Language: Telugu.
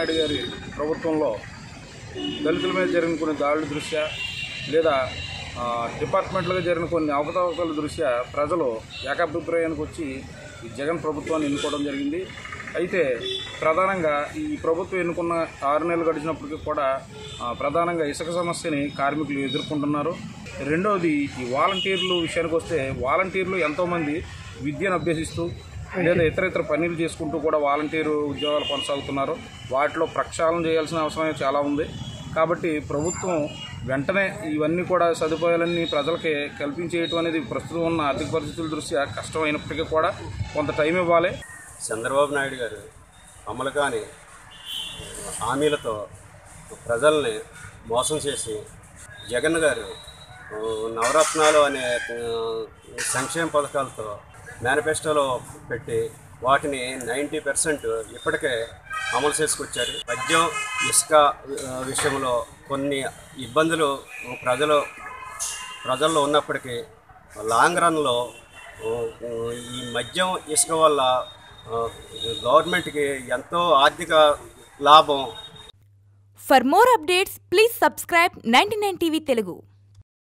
నాయుడు గారి ప్రభుత్వంలో దళితుల మీద జరిగిన కొన్ని దాడుల దృష్ట్యా లేదా ఆ, డిపార్ట్మెంట్లుగా జరిగిన కొన్ని అవకతవకల దృష్ట్యా ప్రజలు ఏకాభిప్రాయానికి వచ్చి ఈ జగన్ ప్రభుత్వాన్ని ఎన్నుకోవడం జరిగింది అయితే ప్రధానంగా ఈ ప్రభుత్వం ఎన్నుకున్న ఆరు నెలలు గడిచినప్పటికీ కూడా ఆ, ప్రధానంగా ఇసుక సమస్యని కార్మికులు ఎదుర్కొంటున్నారు రెండవది ఈ వాలంటీర్లు విషయానికి వస్తే వాలంటీర్లు ఎంతోమంది విద్యను అభ్యసిస్తూ లేదా ఇతర ఇతర పనులు చేసుకుంటూ కూడా వాలంటీరు ఉద్యోగాలు కొనసాగుతున్నారు వాటిలో ప్రక్షాళన చేయాల్సిన అవసరం చాలా ఉంది కాబట్టి ప్రభుత్వం వెంటనే ఇవన్నీ కూడా సదుపాయాలన్నీ ప్రజలకి కల్పించేయటం అనేది ప్రస్తుతం ఉన్న ఆర్థిక పరిస్థితుల దృష్ట్యా కష్టమైనప్పటికీ కూడా కొంత టైం ఇవ్వాలి చంద్రబాబు నాయుడు గారు అమలు కాని హామీలతో ప్రజల్ని మోసం చేసి జగన్ గారు ఆ, నవరత్నాలు అనే ఆ, సంక్షేమ పథకాలతో మేనిఫెస్టోలో పెట్టి వాటిని నైంటీ పర్సెంట్ ఇప్పటికే అమలు చేసుకొచ్చారు మద్యం ఇసుక ఆ, విషయంలో కొన్ని ఇబ్బందులు ప్రజలు ప్రజల్లో ఉన్నప్పటికీ లాంగ్ రన్లో ఆ, ఈ మద్యం ఇసుక వల్ల ఆ, గవర్నమెంట్కి ఎంతో ఆర్థిక లాభం For more updates, please subscribe 99 TV Telugu.